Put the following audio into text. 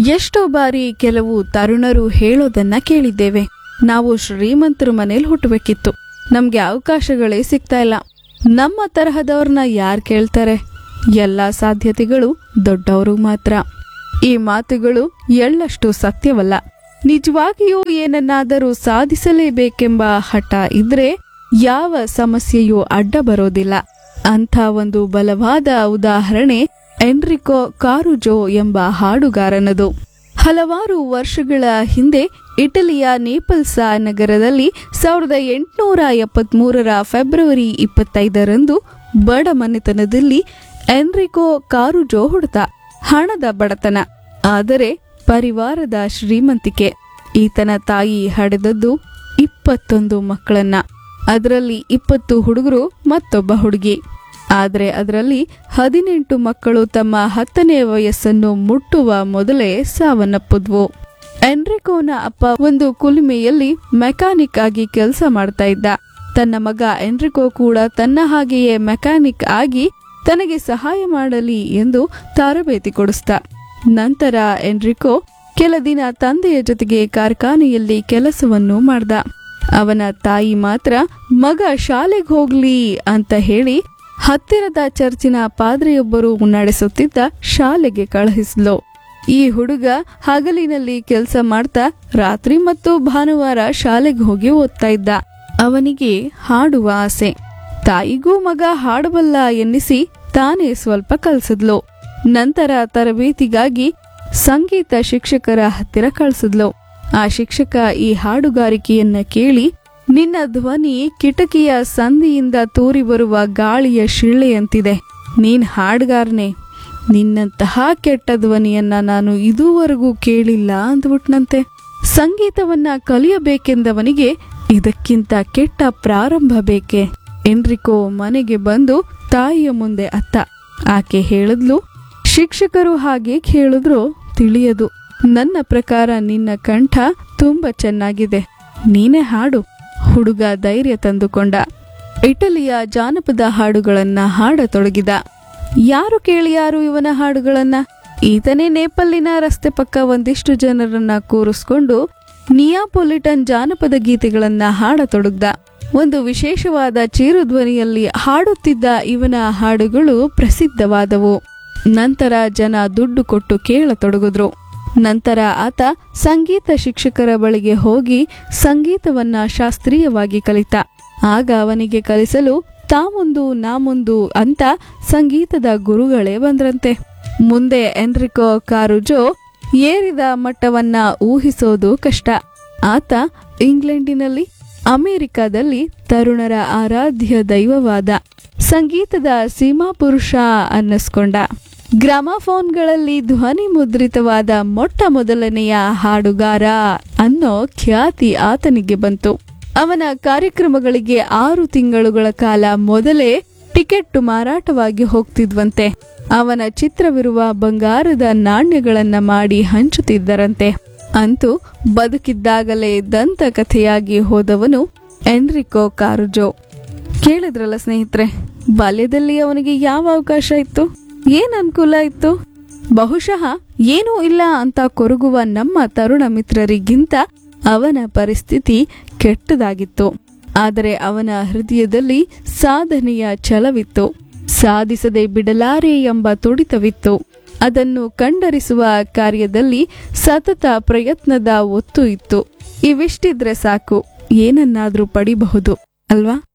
ಎಷ್ಟೋ ಬಾರಿ ಕೆಲವು ತರುಣರು ಹೇಳೋದನ್ನ ಕೇಳಿದ್ದೇವೆ ನಾವು ಶ್ರೀಮಂತರ ಮನೇಲಿ ಹುಟ್ಟಬೇಕಿತ್ತು ನಮ್ಗೆ ಅವಕಾಶಗಳೇ ಸಿಗ್ತಾ ಇಲ್ಲ ನಮ್ಮ ತರಹದವ್ರನ್ನ ಯಾರು ಕೇಳ್ತಾರೆ ಎಲ್ಲ ಸಾಧ್ಯತೆಗಳು ದೊಡ್ಡವರು ಮಾತ್ರ ಈ ಮಾತುಗಳು ಎಳ್ಳಷ್ಟು ಸತ್ಯವಲ್ಲ ನಿಜವಾಗಿಯೂ ಏನನ್ನಾದರೂ ಸಾಧಿಸಲೇಬೇಕೆಂಬ ಹಠ ಇದ್ರೆ ಯಾವ ಸಮಸ್ಯೆಯೂ ಅಡ್ಡ ಬರೋದಿಲ್ಲ ಅಂಥ ಒಂದು ಬಲವಾದ ಉದಾಹರಣೆ ಎನ್ರಿಕೋ ಕಾರುಜೋ ಎಂಬ ಹಾಡುಗಾರನದು ಹಲವಾರು ವರ್ಷಗಳ ಹಿಂದೆ ಇಟಲಿಯ ನೇಪಲ್ಸ ನಗರದಲ್ಲಿ ಸಾವಿರದ ಎಂಟುನೂರ ಎಪ್ಪತ್ಮೂರರ ಫೆಬ್ರವರಿ ಇಪ್ಪತ್ತೈದರಂದು ಬಡ ಮನೆತನದಲ್ಲಿ ಎನ್ರಿಕೋ ಕಾರುಜೋ ಹುಡುತ ಹಣದ ಬಡತನ ಆದರೆ ಪರಿವಾರದ ಶ್ರೀಮಂತಿಕೆ ಈತನ ತಾಯಿ ಹಡೆದದ್ದು ಇಪ್ಪತ್ತೊಂದು ಮಕ್ಕಳನ್ನ ಅದರಲ್ಲಿ ಇಪ್ಪತ್ತು ಹುಡುಗರು ಮತ್ತೊಬ್ಬ ಹುಡುಗಿ ಆದರೆ ಅದರಲ್ಲಿ ಹದಿನೆಂಟು ಮಕ್ಕಳು ತಮ್ಮ ಹತ್ತನೇ ವಯಸ್ಸನ್ನು ಮುಟ್ಟುವ ಮೊದಲೇ ಸಾವನ್ನಪ್ಪಿದ್ವು ಎನ್ರಿಕೋನ ಅಪ್ಪ ಒಂದು ಕುಲುಮೆಯಲ್ಲಿ ಮೆಕ್ಯಾನಿಕ್ ಆಗಿ ಕೆಲಸ ಮಾಡ್ತಾ ಇದ್ದ ತನ್ನ ಮಗ ಎನ್ರಿಕೋ ಕೂಡ ತನ್ನ ಹಾಗೆಯೇ ಮೆಕ್ಯಾನಿಕ್ ಆಗಿ ತನಗೆ ಸಹಾಯ ಮಾಡಲಿ ಎಂದು ತರಬೇತಿ ಕೊಡಿಸ್ದ ನಂತರ ಎನ್ರಿಕೋ ಕೆಲ ದಿನ ತಂದೆಯ ಜೊತೆಗೆ ಕಾರ್ಖಾನೆಯಲ್ಲಿ ಕೆಲಸವನ್ನು ಮಾಡ್ದ ಅವನ ತಾಯಿ ಮಾತ್ರ ಮಗ ಶಾಲೆಗೆ ಹೋಗ್ಲಿ ಅಂತ ಹೇಳಿ ಹತ್ತಿರದ ಚರ್ಚಿನ ಪಾದ್ರಿಯೊಬ್ಬರು ನಡೆಸುತ್ತಿದ್ದ ಶಾಲೆಗೆ ಕಳುಹಿಸ್ಲು ಈ ಹುಡುಗ ಹಗಲಿನಲ್ಲಿ ಕೆಲಸ ಮಾಡ್ತಾ ರಾತ್ರಿ ಮತ್ತು ಭಾನುವಾರ ಶಾಲೆಗೆ ಹೋಗಿ ಓದ್ತಾ ಇದ್ದ ಅವನಿಗೆ ಹಾಡುವ ಆಸೆ ತಾಯಿಗೂ ಮಗ ಹಾಡಬಲ್ಲ ಎನ್ನಿಸಿ ತಾನೇ ಸ್ವಲ್ಪ ಕಲ್ಸಿದ್ಲು ನಂತರ ತರಬೇತಿಗಾಗಿ ಸಂಗೀತ ಶಿಕ್ಷಕರ ಹತ್ತಿರ ಕಳಿಸಿದ್ಲು ಆ ಶಿಕ್ಷಕ ಈ ಹಾಡುಗಾರಿಕೆಯನ್ನ ಕೇಳಿ ನಿನ್ನ ಧ್ವನಿ ಕಿಟಕಿಯ ಸಂದಿಯಿಂದ ತೂರಿ ಬರುವ ಗಾಳಿಯ ಶಿಳ್ಳೆಯಂತಿದೆ ನೀನ್ ಹಾಡ್ಗಾರನೆ ನಿನ್ನಂತಹ ಕೆಟ್ಟ ಧ್ವನಿಯನ್ನ ನಾನು ಇದುವರೆಗೂ ಕೇಳಿಲ್ಲ ಅಂದ್ಬಿಟ್ನಂತೆ ಸಂಗೀತವನ್ನ ಕಲಿಯಬೇಕೆಂದವನಿಗೆ ಇದಕ್ಕಿಂತ ಕೆಟ್ಟ ಪ್ರಾರಂಭ ಬೇಕೆ ಎನ್ರಿಕೋ ಮನೆಗೆ ಬಂದು ತಾಯಿಯ ಮುಂದೆ ಅತ್ತ ಆಕೆ ಹೇಳಿದ್ಲು ಶಿಕ್ಷಕರು ಹಾಗೆ ಹೇಳಿದ್ರು ತಿಳಿಯದು ನನ್ನ ಪ್ರಕಾರ ನಿನ್ನ ಕಂಠ ತುಂಬಾ ಚೆನ್ನಾಗಿದೆ ನೀನೇ ಹಾಡು ಹುಡುಗ ಧೈರ್ಯ ತಂದುಕೊಂಡ ಇಟಲಿಯ ಜಾನಪದ ಹಾಡುಗಳನ್ನ ಹಾಡತೊಡಗಿದ ಯಾರು ಕೇಳಿಯಾರು ಇವನ ಹಾಡುಗಳನ್ನ ಈತನೇ ನೇಪಲ್ಲಿನ ರಸ್ತೆ ಪಕ್ಕ ಒಂದಿಷ್ಟು ಜನರನ್ನ ಕೂರಿಸ್ಕೊಂಡು ನಿಯಾಪೊಲಿಟನ್ ಜಾನಪದ ಗೀತೆಗಳನ್ನ ಹಾಡತೊಡಗ್ದ ಒಂದು ವಿಶೇಷವಾದ ಚೀರುಧ್ವನಿಯಲ್ಲಿ ಹಾಡುತ್ತಿದ್ದ ಇವನ ಹಾಡುಗಳು ಪ್ರಸಿದ್ಧವಾದವು ನಂತರ ಜನ ದುಡ್ಡು ಕೊಟ್ಟು ಕೇಳತೊಡಗಿದ್ರು ನಂತರ ಆತ ಸಂಗೀತ ಶಿಕ್ಷಕರ ಬಳಿಗೆ ಹೋಗಿ ಸಂಗೀತವನ್ನ ಶಾಸ್ತ್ರೀಯವಾಗಿ ಕಲಿತ ಆಗ ಅವನಿಗೆ ಕಲಿಸಲು ತಾಮುಂದು ನಾಮುಂದು ಅಂತ ಸಂಗೀತದ ಗುರುಗಳೇ ಬಂದ್ರಂತೆ ಮುಂದೆ ಎನ್ರಿಕೋ ಕಾರುಜೋ ಏರಿದ ಮಟ್ಟವನ್ನ ಊಹಿಸೋದು ಕಷ್ಟ ಆತ ಇಂಗ್ಲೆಂಡಿನಲ್ಲಿ ಅಮೆರಿಕದಲ್ಲಿ ತರುಣರ ಆರಾಧ್ಯ ದೈವವಾದ ಸಂಗೀತದ ಸೀಮಾ ಪುರುಷ ಅನ್ನಿಸ್ಕೊಂಡ ಗ್ರಾಮಾಫೋನ್ಗಳಲ್ಲಿ ಧ್ವನಿ ಮುದ್ರಿತವಾದ ಮೊಟ್ಟ ಮೊದಲನೆಯ ಹಾಡುಗಾರ ಅನ್ನೋ ಖ್ಯಾತಿ ಆತನಿಗೆ ಬಂತು ಅವನ ಕಾರ್ಯಕ್ರಮಗಳಿಗೆ ಆರು ತಿಂಗಳುಗಳ ಕಾಲ ಮೊದಲೇ ಟಿಕೆಟ್ ಮಾರಾಟವಾಗಿ ಹೋಗ್ತಿದ್ವಂತೆ ಅವನ ಚಿತ್ರವಿರುವ ಬಂಗಾರದ ನಾಣ್ಯಗಳನ್ನ ಮಾಡಿ ಹಂಚುತ್ತಿದ್ದರಂತೆ ಅಂತೂ ಬದುಕಿದ್ದಾಗಲೇ ದಂತಕಥೆಯಾಗಿ ಹೋದವನು ಎನ್ರಿಕೋ ಕಾರುಜೋ ಕೇಳಿದ್ರಲ್ಲ ಸ್ನೇಹಿತರೆ ಬಾಲ್ಯದಲ್ಲಿ ಅವನಿಗೆ ಯಾವ ಅವಕಾಶ ಇತ್ತು ಏನ್ ಅನುಕೂಲ ಇತ್ತು ಬಹುಶಃ ಏನೂ ಇಲ್ಲ ಅಂತ ಕೊರಗುವ ನಮ್ಮ ತರುಣ ಮಿತ್ರರಿಗಿಂತ ಅವನ ಪರಿಸ್ಥಿತಿ ಕೆಟ್ಟದಾಗಿತ್ತು ಆದರೆ ಅವನ ಹೃದಯದಲ್ಲಿ ಸಾಧನೆಯ ಛಲವಿತ್ತು ಸಾಧಿಸದೆ ಬಿಡಲಾರೆ ಎಂಬ ತುಡಿತವಿತ್ತು ಅದನ್ನು ಕಂಡರಿಸುವ ಕಾರ್ಯದಲ್ಲಿ ಸತತ ಪ್ರಯತ್ನದ ಒತ್ತು ಇತ್ತು ಇವಿಷ್ಟಿದ್ರೆ ಸಾಕು ಏನನ್ನಾದ್ರೂ ಪಡಿಬಹುದು ಅಲ್ವಾ